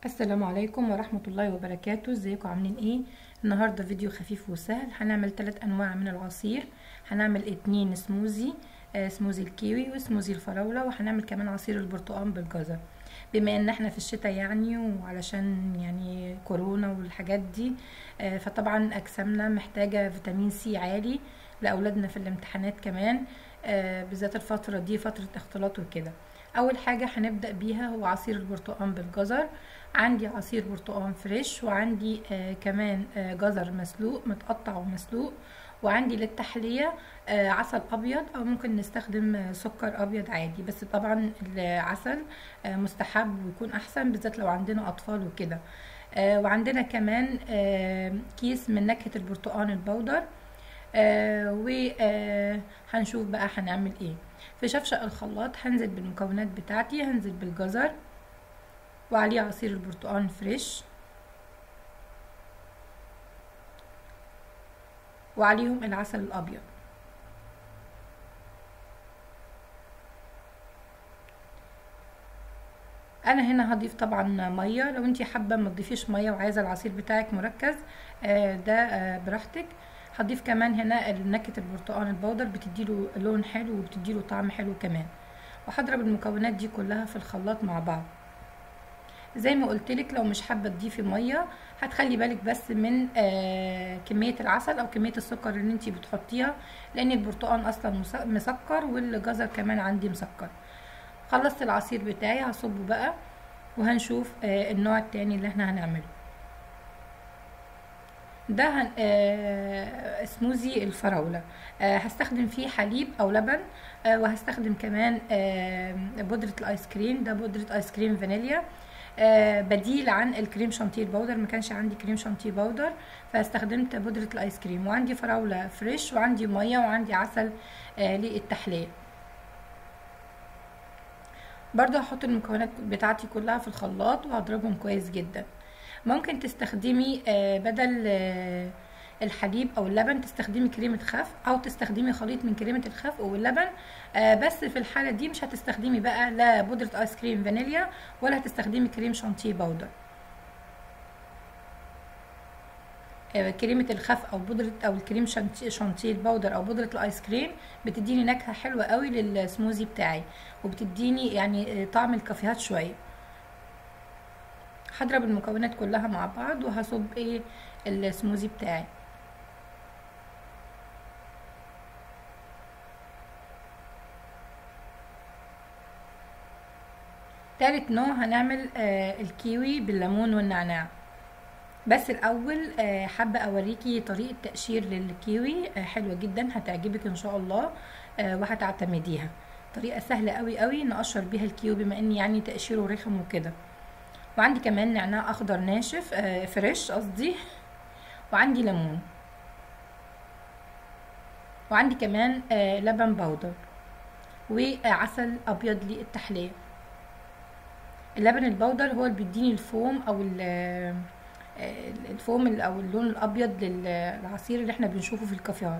السلام عليكم ورحمة الله وبركاته ازيكم عاملين ايه النهاردة فيديو خفيف وسهل هنعمل ثلاث انواع من العصير هنعمل اتنين سموزي آه سموزي الكيوي وسموزي الفراولة وهنعمل كمان عصير البرتقال بالجزر بما ان احنا في الشتاء يعني وعلشان يعني كورونا والحاجات دي آه فطبعا اجسامنا محتاجة فيتامين سي عالي لاولادنا في الامتحانات كمان آه بالذات الفترة دي فترة اختلاط وكده اول حاجة هنبدأ بيها هو عصير البرتقال بالجزر عندي عصير برتقال فريش وعندي آه كمان آه جزر مسلوق متقطع ومسلوق وعندي للتحلية آه عسل ابيض او ممكن نستخدم آه سكر ابيض عادي بس طبعا العسل آه مستحب ويكون احسن بالذات لو عندنا اطفال وكده آه وعندنا كمان آه كيس من نكهة البرتقال البودر آه وهنشوف بقى هنعمل ايه في شفشق الخلاط هنزل بالمكونات بتاعتي هنزل بالجزر وعليه عصير البرتقال فريش وعليهم العسل الابيض انا هنا هضيف طبعا ميه لو انتي حابه ما تضيفيش ميه وعايزه العصير بتاعك مركز ده براحتك هضيف كمان هنا نكهه البرتقال البودر بتديله لون حلو وبتديله طعم حلو كمان وهضرب المكونات دي كلها في الخلاط مع بعض زي ما قلت لك لو مش حابه تضيفي ميه هتخلي بالك بس من آه كميه العسل او كميه السكر اللي انتي بتحطيها لان البرتقال اصلا مسكر والجزر كمان عندي مسكر خلصت العصير بتاعي هصبه بقى وهنشوف آه النوع التاني اللي احنا هنعمله ده هن... آه سموزي الفراولة آه هستخدم فيه حليب او لبن آه وهستخدم كمان آه بودرة الايس كريم ده بودرة ايس كريم فانيليا آه بديل عن الكريم شانتيه البودر ما كانش عندي كريم شانتيه بودر فاستخدمت بودرة الايس كريم وعندي فراولة فريش وعندي مية وعندي عسل آه للتحلية برضو هحط المكونات بتاعتي كلها في الخلاط وهضربهم كويس جدا ممكن تستخدمي آه بدل آه الحليب او اللبن تستخدمي كريمه خفق او تستخدمي خليط من كريمه الخفق واللبن آه بس في الحاله دي مش هتستخدمي بقى لا بودره ايس كريم فانيليا ولا هتستخدمي كريم شانتيه باودر كريمة الخفق او بودرة او الكريم شانتيه الباودر او بودرة الايس كريم بتديني نكهة حلوة قوي للسموزي بتاعي وبتديني يعني طعم الكافيهات شوية هضرب المكونات كلها مع بعض وهصب ايه السموزي بتاعي تالت نوع هنعمل آه الكيوي بالليمون والنعناع بس الاول آه حابه اوريكي طريقه تقشير للكيوي آه حلوه جدا هتعجبك ان شاء الله آه وهتعتمديها طريقه سهله قوي قوي نقشر بيها الكيوي بما ان يعني تقشيره رخم وكده وعندي كمان نعناع اخضر ناشف آه فريش قصدي وعندي ليمون وعندي كمان آه لبن بودر وعسل ابيض للتحليه اللبن البودر هو اللي بيديني الفوم او الفوم او اللون الابيض للعصير اللي احنا بنشوفه في الكافيهات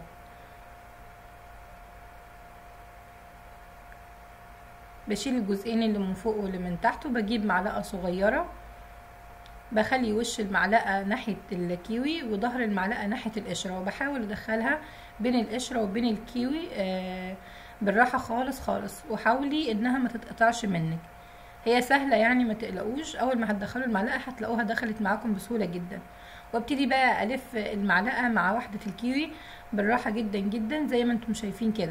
بشيل الجزئين اللي من فوق واللي من تحت وبجيب معلقه صغيره بخلي وش المعلقه ناحيه الكيوي وظهر المعلقه ناحيه القشره وبحاول ادخلها بين القشره وبين الكيوي آه بالراحه خالص خالص وحاولي انها ما تتقطعش منك هي سهله يعني ما تقلقوش اول ما هتدخلوا المعلقه هتلاقوها دخلت معاكم بسهوله جدا وابتدي بقى الف المعلقه مع واحده الكيوي بالراحه جدا جدا زي ما انتم شايفين كده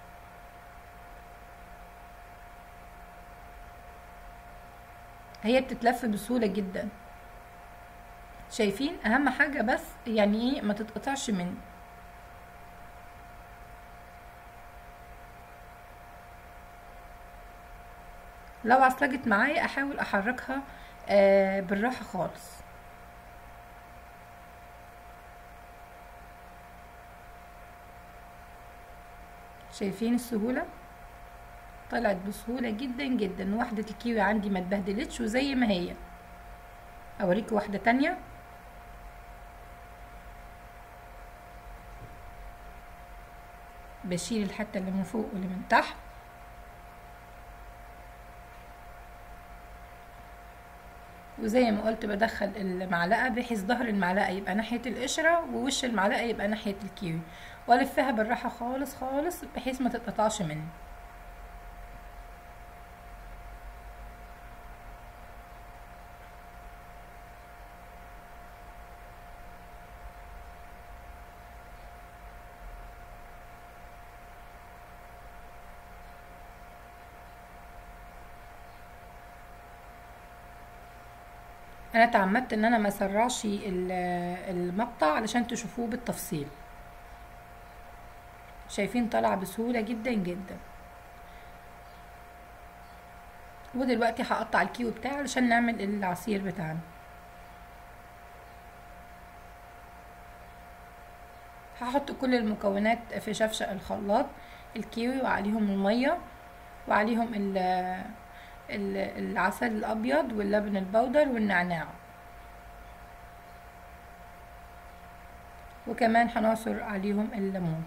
هي بتتلف بسهوله جدا شايفين اهم حاجه بس يعني ايه ما تتقطعش مني لو عصلجت معايا احاول احركها آه بالراحه خالص شايفين السهوله طلعت بسهوله جدا جدا واحده الكيوي عندي ما اتبهدلتش وزي ما هي اوريكم واحده تانية بشيل الحته اللي من فوق واللي من تحت وزي ما قلت بدخل المعلقة بحيث ظهر المعلقة يبقى ناحية القشرة ووش المعلقة يبقى ناحية الكيوي والفها بالراحة خالص خالص بحيث ما تتقطعش مني انا تعمدت ان انا ما اسرعش المقطع علشان تشوفوه بالتفصيل شايفين طالع بسهولة جدا جدا ودلوقتي هقطع الكيو بتاعي علشان نعمل العصير بتاعنا هحط كل المكونات في شفشق الخلاط الكيوي وعليهم المية وعليهم العسل الابيض واللبن البودر والنعناع وكمان هنعصر عليهم الليمون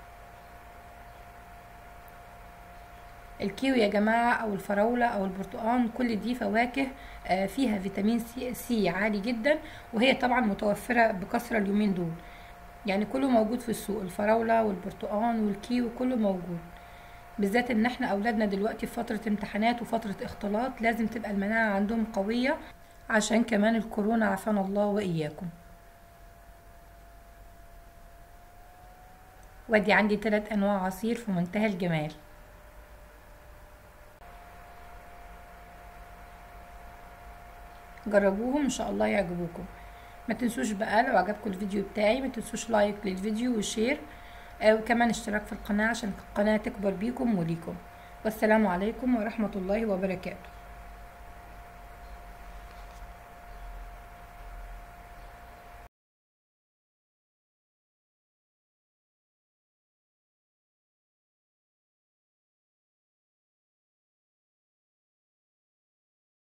الكيوي يا جماعة او الفراولة او البرتقال كل دي فواكه فيها فيتامين سي, سي عالي جدا وهي طبعا متوفرة بكثرة اليومين دول يعني كله موجود في السوق الفراولة والبرتقال والكيوي كله موجود بالذات ان احنا اولادنا دلوقتي في فترة امتحانات وفترة اختلاط لازم تبقى المناعة عندهم قوية عشان كمان الكورونا عافانا الله واياكم وادي عندي ثلاث انواع عصير في منتهى الجمال جربوهم ان شاء الله يعجبوكم ما تنسوش بقى لو عجبكم الفيديو بتاعي ما تنسوش لايك للفيديو وشير آه وكمان اشتراك في القناة عشان القناة تكبر بيكم وليكم والسلام عليكم ورحمة الله وبركاته